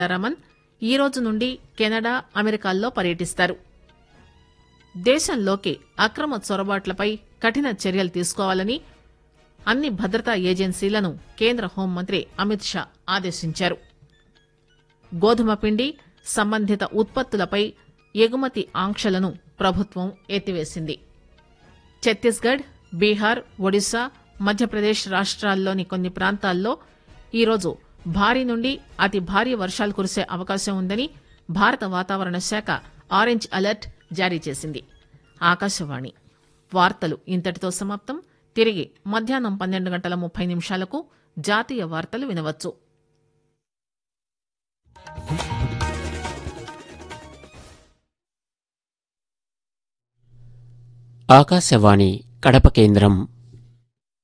సీతారామన్ ఈ రోజు నుండి కెనడా అమెరికాల్లో పర్యటిస్తారు దేశంలోకి అక్రమ చొరబాట్లపై కఠిన చర్యలు తీసుకోవాలని అన్ని భద్రతా ఏజెన్సీలను కేంద్ర హోంమంత్రి అమిత్ షా ఆదేశించారు గోధుమ పిండి సంబంధిత ఉత్పత్తులపై ఎగుమతి ఆంక్షలను ప్రభుత్వం ఎత్తివేసింది ఛత్తీస్గఢ్ బీహార్ ఒడిశా మధ్యప్రదేశ్ రాష్ట్రాల్లోని కొన్ని ప్రాంతాల్లో ఈరోజు భారీ నుండి అతి భారీ వర్షాలు కురిసే అవకాశం ఉందని భారత వాతావరణ శాఖ ఆరెంజ్ అలర్ట్ జారీ చేసింది ఆకాశవాణి వార్తలు ఇంతటితో సమాప్తం తిరిగి మధ్యాహ్నం పన్నెండు గంటల ముప్పై నిమిషాలకు జాతీయ వార్తలు వినవచ్చు ఆకాశవాణి కడప కేంద్రం